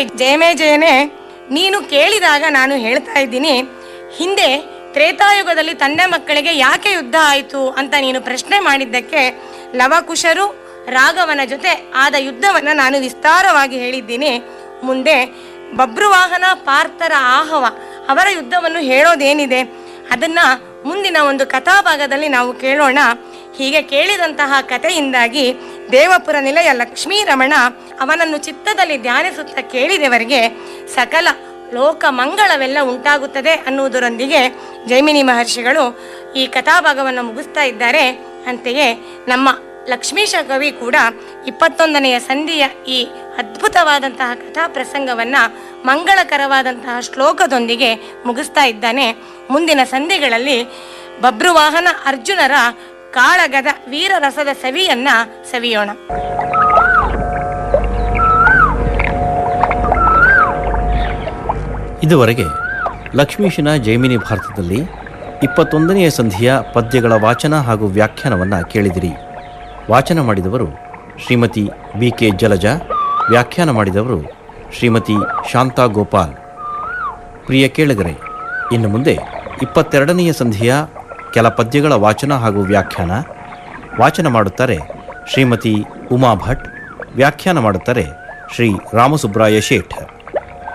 ಜಯಮೇ ಜಯನೇ ನೀನು ಕೇಳಿದಾಗ ನಾನು ಹೇಳ್ತಾ ಇದ್ದೀನಿ ಹಿಂದೆ ತ್ರೇತಾಯುಗದಲ್ಲಿ ತಂದೆ ಮಕ್ಕಳಿಗೆ ಯಾಕೆ ಯುದ್ಧ ಆಯಿತು ಅಂತ ನೀನು ಪ್ರಶ್ನೆ ಮಾಡಿದ್ದಕ್ಕೆ ಲವಕುಶರು ರಾಘವನ ಜೊತೆ ಆದ ಯುದ್ಧವನ್ನು ನಾನು ವಿಸ್ತಾರವಾಗಿ ಹೇಳಿದ್ದೀನಿ ಮುಂದೆ ಬಬ್ರುವಾಹನ ಪಾರ್ಥರ ಆಹವ ಅವರ ಯುದ್ಧವನ್ನು ಹೇಳೋದೇನಿದೆ ಅದನ್ನ ಮುಂದಿನ ಒಂದು ಕಥಾಭಾಗದಲ್ಲಿ ನಾವು ಕೇಳೋಣ ಹೀಗೆ ಕೇಳಿದಂತಹ ಕಥೆಯಿಂದಾಗಿ ದೇವಪುರ ನಿಲಯ ಲಕ್ಷ್ಮೀ ರಮಣ ಅವನನ್ನು ಚಿತ್ತದಲ್ಲಿ ಧ್ಯಾನಿಸುತ್ತಾ ಕೇಳಿದವರಿಗೆ ಸಕಲ ಲೋಕ ಮಂಗಳವೆಲ್ಲ ಉಂಟಾಗುತ್ತದೆ ಅನ್ನುವುದರೊಂದಿಗೆ ಜೈಮಿನಿ ಮಹರ್ಷಿಗಳು ಈ ಕಥಾಭಾಗವನ್ನು ಮುಗಿಸ್ತಾ ಇದ್ದಾರೆ ಅಂತೆಯೇ ನಮ್ಮ ಲಕ್ಷ್ಮೀಶ ಕವಿ ಕೂಡ ಇಪ್ಪತ್ತೊಂದನೆಯ ಸಂಧಿಯ ಈ ಅದ್ಭುತವಾದಂತಹ ಕಥಾ ಪ್ರಸಂಗವನ್ನ ಮಂಗಳಕರವಾದಂತಹ ಶ್ಲೋಕದೊಂದಿಗೆ ಮುಗಿಸ್ತಾ ಇದ್ದಾನೆ ಮುಂದಿನ ಸಂಧಿಗಳಲ್ಲಿ ಬಬ್ರುವಾಹನ ಅರ್ಜುನರ ಕಾಳಗದ ವೀರರಸದ ಸವಿಯನ್ನ ಸವಿಯೋಣ ಇದುವರೆಗೆ ಲಕ್ಷ್ಮೀಶನ ಜೈಮಿನಿ ಭಾರತದಲ್ಲಿ ಇಪ್ಪತ್ತೊಂದನೆಯ ಸಂಧಿಯ ಪದ್ಯಗಳ ವಾಚನ ಹಾಗೂ ವ್ಯಾಖ್ಯಾನವನ್ನು ಕೇಳಿದಿರಿ ವಾಚನ ಮಾಡಿದವರು ಶ್ರೀಮತಿ ಬಿ ಕೆ ಜಲಜ ವ್ಯಾಖ್ಯಾನ ಮಾಡಿದವರು ಶ್ರೀಮತಿ ಶಾಂತಾ ಗೋಪಾಲ್ ಪ್ರಿಯ ಕೇಳಿಗರೆ ಇನ್ನು ಮುಂದೆ ಇಪ್ಪತ್ತೆರಡನೆಯ ಸಂಧಿಯ ಕೆಲ ಪದ್ಯಗಳ ವಾಚನ ಹಾಗೂ ವ್ಯಾಖ್ಯಾನ ವಾಚನ ಮಾಡುತ್ತಾರೆ ಶ್ರೀಮತಿ ಉಮಾ ಭಟ್ ವ್ಯಾಖ್ಯಾನ ಮಾಡುತ್ತಾರೆ ಶ್ರೀ ರಾಮಸುಬ್ರಾಯ ಶೇಠ್